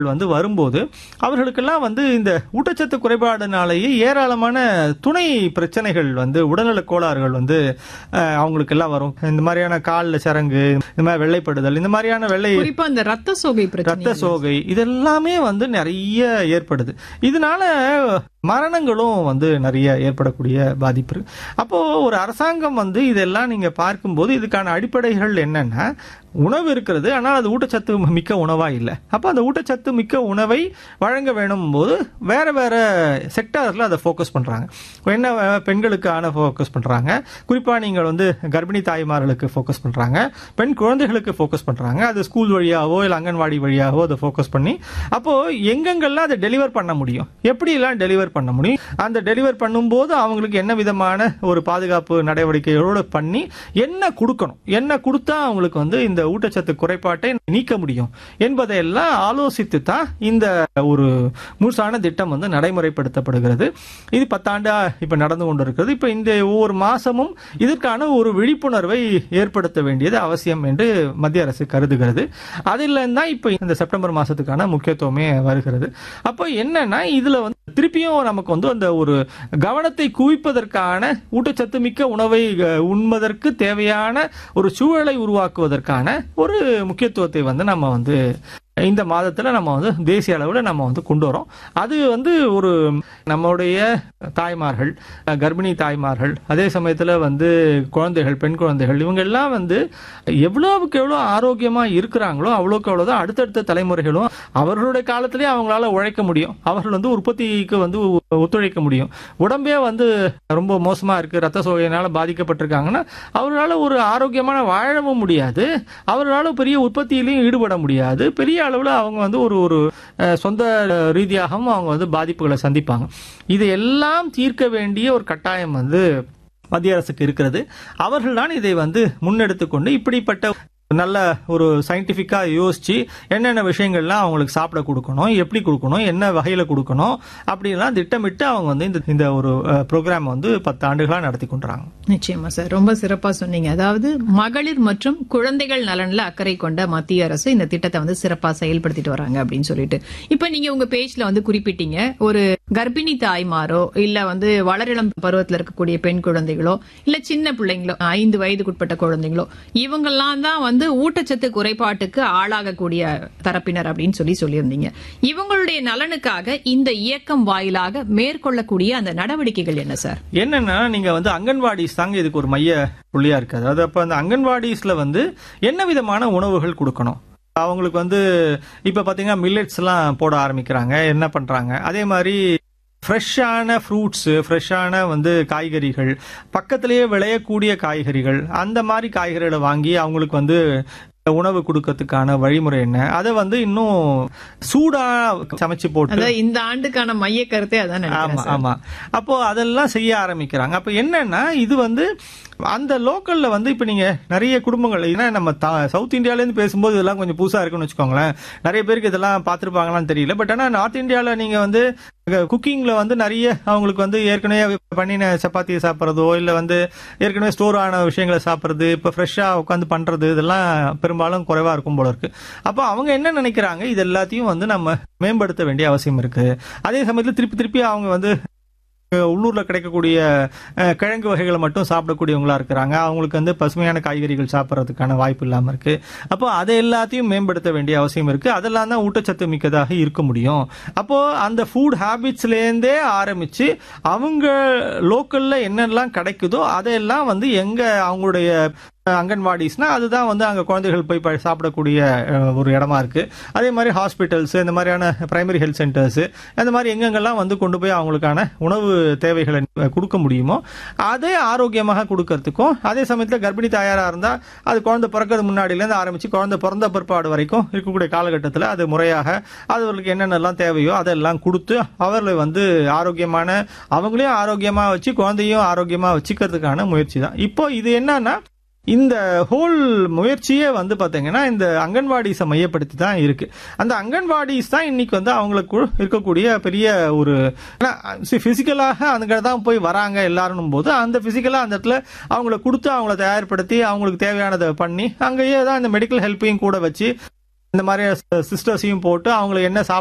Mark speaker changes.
Speaker 1: வந்து வரும்போது அவர்களுக்கெல்லாம் வந்து இந்த ஊட்டச்சத்து குறைபாடுனாலேயே ஏராளமான துணை பிரச்சனைகள் வந்து உடல்நல கோளாறுகள் வந்து அஹ், அவங்களுக்கு எல்லாம் வரும் இந்த மாதிரியான காலில் சரங்கு இந்த மாதிரி வெள்ளைப்படுதல் இந்த மாதிரியான வெள்ளை
Speaker 2: குறிப்பா இந்த ரத்த சோகை
Speaker 1: ரத்த
Speaker 2: பிரச்சனை
Speaker 1: சோகை இதெல்லாமே வந்து நிறைய ஏற்படுது இதனால மரணங்களும் வந்து நிறைய ஏற்படக்கூடிய பாதிப்பு இருக்கு அப்போ ஒரு அரசாங்கம் வந்து இதெல்லாம் நீங்க பார்க்கும்போது இதுக்கான அடிப்படைகள் என்னன்னா உணவு இருக்கிறது ஆனால் அது ஊட்டச்சத்து மிக்க உணவா இல்லை அப்போ அந்த ஊட்டச்சத்து மிக்க உணவை வழங்க வேணும் போது வேற வேற செக்டார்ல அதை ஃபோக்கஸ் பண்றாங்க என்ன அஹ், பெண்களுக்கான ஃபோக்கஸ் பண்றாங்க குறிப்பா நீங்கள் வந்து கர்ப்பிணி தாய்மார்களுக்கு ஃபோக்கஸ் பண்றாங்க பெண் குழந்தைகளுக்கு ஃபோக்கஸ் பண்றாங்க அது ஸ்கூல் வழியாவோ இல்லை அங்கன்வாடி வழியாவோ அதை ஃபோக்கஸ் பண்ணி அப்போ எங்கெங்கெல்லாம் அதை டெலிவர் பண்ண முடியும் எப்படியெல்லாம் டெலிவர் பண்ண முடியும் அந்த டெலிவர் பண்ணும்போது அவங்களுக்கு என்ன விதமான ஒரு பாதுகாப்பு நடவடிக்கைகளோடு பண்ணி என்ன கொடுக்கணும் என்ன கொடுத்தா அவங்களுக்கு வந்து இந்த ஊட்டச்சத்து குறைபாட்டை நீக்க முடியும் என்பதையெல்லாம் ஆலோசித்து தான் இந்த ஒரு முழுசான திட்டம் வந்து நடைமுறைப்படுத்தப்படுகிறது இது பத்தாண்டா இப்ப நடந்து கொண்டிருக்கிறது இப்ப இந்த ஒவ்வொரு மாசமும் இதற்கான ஒரு விழிப்புணர்வை ஏற்படுத்த வேண்டியது அவசியம் என்று மத்திய அரசு கருதுகிறது அதில் தான் இப்ப இந்த செப்டம்பர் மாசத்துக்கான முக்கியத்துவமே வருகிறது அப்போ என்னன்னா இதுல வந்து திருப்பியும் நமக்கு வந்து அந்த ஒரு கவனத்தை குவிப்பதற்கான ஊட்டச்சத்து மிக்க உணவை அஹ், உண்பதற்கு தேவையான ஒரு சூழலை உருவாக்குவதற்கான ஒரு முக்கியத்துவத்தை வந்து நம்ம வந்து இந்த மாதத்துல நம்ம வந்து தேசிய அளவில் நம்ம வந்து கொண்டு வரோம் அது வந்து ஒரு நம்மளுடைய தாய்மார்கள் அஹ், கர்ப்பிணி தாய்மார்கள் அதே சமயத்துல வந்து குழந்தைகள் பெண் குழந்தைகள் இவங்க எல்லாம் வந்து எவ்வளவுக்கு எவ்வளோ ஆரோக்கியமா இருக்கிறாங்களோ அவ்வளோக்கு அவ்வளோதான் அடுத்தடுத்த தலைமுறைகளும் அவர்களுடைய காலத்திலேயே அவங்களால உழைக்க முடியும் அவர்கள் வந்து உற்பத்திக்கு வந்து ஒ- ஒத்துழைக்க முடியும் உடம்பே வந்து ரொம்ப மோசமா இருக்கு ரத்த சோகையினால பாதிக்கப்பட்டிருக்காங்கன்னா அவர்களால் ஒரு ஆரோக்கியமான வாழவும் முடியாது அவர்களால் பெரிய உற்பத்தியிலையும் ஈடுபட முடியாது பெரிய அளவில் அவங்க வந்து ஒரு ஒரு அஹ், சொந்த ரீதியாகவும் அவங்க வந்து பாதிப்புகளை சந்திப்பாங்க இது எல்லாம் தீர்க்க வேண்டிய ஒரு கட்டாயம் வந்து மத்திய அரசுக்கு இருக்கிறது அவர்கள்தான் இதை வந்து முன்னெடுத்துக்கொண்டு இப்படிப்பட்ட நல்ல ஒரு சயின்டிஃபிக்கா யோசிச்சு என்னென்ன விஷயங்கள்லாம் அவங்களுக்கு சாப்பிட கொடுக்கணும் எப்படி கொடுக்கணும் என்ன வகையில கொடுக்கணும் அப்படின்லாம் திட்டமிட்டு அவங்க வந்து இந்த இந்த ஒரு ப்ரோக்ராம் வந்து பத்து ஆண்டுகளா நடத்தி கொண்டுறாங்க
Speaker 2: நிச்சயமா சார் ரொம்ப சிறப்பா சொன்னீங்க அதாவது மகளிர் மற்றும் குழந்தைகள் நலன்ல அக்கறை கொண்ட மத்திய அரசு இந்த திட்டத்தை வந்து சிறப்பா செயல்படுத்திட்டு வராங்க அப்படின்னு சொல்லிட்டு இப்ப நீங்க உங்க பேஜ்ல வந்து குறிப்பிட்டீங்க ஒரு கர்ப்பிணி தாய்மாரோ இல்ல வந்து வளரிளம் பருவத்துல இருக்கக்கூடிய பெண் குழந்தைகளோ இல்ல சின்ன பிள்ளைங்களோ ஐந்து வயதுக்குட்பட்ட குழந்தைங்களோ இவங்கெல்லாம் தான் வந்து ஊட்டச்சத்து குறைபாட்டுக்கு ஆளாகக்கூடிய தரப்பினர் அப்படின்னு சொல்லி சொல்லியிருந்தீங்க இவங்களுடைய நலனுக்காக இந்த இயக்கம் வாயிலாக மேற்கொள்ளக்கூடிய அந்த நடவடிக்கைகள் என்ன சார்
Speaker 1: என்னன்னா நீங்க வந்து அங்கன்வாடிஸ் தாங்க இதுக்கு ஒரு மைய புள்ளியா இருக்கு அதாவது அப்ப அந்த அங்கன்வாடிஸ்ல வந்து என்ன விதமான உணவுகள் கொடுக்கணும் அவங்களுக்கு வந்து இப்ப பாத்தீங்கன்னா மில்லட்ஸ் எல்லாம் போட ஆரம்பிக்கிறாங்க என்ன பண்றாங்க அதே மாதிரி ஃப்ரெஷ்ஷான ஃப்ரூட்ஸ் ஃப்ரெஷ்ஷான வந்து காய்கறிகள் பக்கத்திலேயே விளையக்கூடிய காய்கறிகள் அந்த மாதிரி காய்கறிகளை வாங்கி அவங்களுக்கு வந்து உணவு கொடுக்கறதுக்கான வழிமுறை என்ன அதை வந்து இன்னும் சூடா சமைச்சு போட்டு
Speaker 2: அதான் இந்த ஆண்டுக்கான மைய கருத்தே அதான் நினைக்கிறேன்
Speaker 1: ஆமா
Speaker 2: சார்.
Speaker 1: ஆமா அப்போ அதெல்லாம் செய்ய ஆரம்பிக்கிறாங்க அப்ப என்னன்னா இது வந்து அந்த லோக்கல்ல வந்து இப்ப நீங்க நிறைய குடும்பங்கள் ஏன்னா நம்ம த- சவுத் இந்தியால இருந்து பேசும்போது இதெல்லாம் கொஞ்சம் புதுசா இருக்குன்னு வச்சுக்கோங்களேன் நிறைய பேருக்கு இதெல்லாம் பார்த்திருப்பாங்களான்னு தெரியல பட் ஆனா நார்த் இந்தியால நீங்க வந்து குக்கிங்ல வந்து நிறைய அவங்களுக்கு வந்து ஏற்கனவே பண்ணின சப்பாத்தியை சாப்பிட்றதோ இல்ல வந்து ஏற்கனவே ஸ்டோர் ஆன விஷயங்களை சாப்பிட்றது இப்ப ஃப்ரெஷ்ஷா உட்காந்து பண்றது இதெல்லாம் பெரும்பாலும் குறைவா இருக்கும் போல இருக்கு அப்போ அவங்க என்ன நினைக்கிறாங்க இது எல்லாத்தையும் வந்து நம்ம மேம்படுத்த வேண்டிய அவசியம் இருக்கு அதே சமயத்துல திருப்பி திருப்பி அவங்க வந்து அஹ், உள்ளூர்ல கிடைக்கக்கூடிய அஹ், கிழங்கு வகைகளை மட்டும் சாப்பிடக்கூடியவங்களா இருக்கிறாங்க அவங்களுக்கு வந்து பசுமையான காய்கறிகள் சாப்பிட்றதுக்கான வாய்ப்பு இல்லாம இருக்கு அப்போ அதை எல்லாத்தையும் மேம்படுத்த வேண்டிய அவசியம் இருக்கு அதெல்லாம் தான் ஊட்டச்சத்து மிக்கதாக இருக்க முடியும் அப்போ அந்த ஃபுட் ஹேபிட்ஸ்லேருந்தே ஆரம்பிச்சு அவங்க லோக்கல்ல என்னெல்லாம் கிடைக்குதோ அதையெல்லாம் வந்து எங்க அவங்களுடைய அஹ், அங்கன்வாடிஸ்னா அதுதான் வந்து அங்க குழந்தைகள் போய் ப- சாப்பிடக்கூடிய அஹ், ஒரு இடமா இருக்கு அதே மாதிரி ஹாஸ்பிட்டல்ஸ் இந்த மாதிரியான பிரைமரி ஹெல்த் சென்டர்ஸ் அந்த மாதிரி எங்கெங்கெல்லாம் வந்து கொண்டு போய் அவங்களுக்கான உணவு தேவைகளை அஹ், கொடுக்க முடியுமோ அதே ஆரோக்கியமாக கொடுக்கறதுக்கும் அதே சமயத்தில் கர்ப்பிணி தாயாரா இருந்தா அது குழந்தை பிறக்கிறது முன்னாடியிலேருந்து ஆரம்பிச்சு குழந்தை பிறந்த பிற்பாடு வரைக்கும் இருக்கக்கூடிய காலகட்டத்தில் அது முறையாக அவர்களுக்கு என்னென்னலாம் தேவையோ அதெல்லாம் கொடுத்து அவர்களை வந்து ஆரோக்கியமான அவங்களையும் ஆரோக்கியமா வச்சு குழந்தையும் ஆரோக்கியமா வச்சுக்கிறதுக்கான முயற்சி தான் இப்போ இது என்னன்னா இந்த ஹோல் முயற்சியே வந்து பாத்தீங்கன்னா இந்த அங்கன்வாடிஸை மையப்படுத்தி தான் இருக்கு அந்த அங்கன்வாடிஸ் தான் இன்னைக்கு வந்து அவங்களுக்கு இருக்கக்கூடிய பெரிய ஒரு பிசிக்கலாக அங்கே தான் போய் வராங்க எல்லாரும் போது அந்த பிசிக்கலா அந்த இடத்துல அவங்கள கொடுத்து அவங்கள தயார்படுத்தி அவங்களுக்கு தேவையானதை பண்ணி அங்கேயே தான் இந்த மெடிக்கல் ஹெல்ப்பையும் கூட வச்சு இந்த மாதிரி சிஸ்டர்ஸையும் போட்டு அவங்களுக்கு என்ன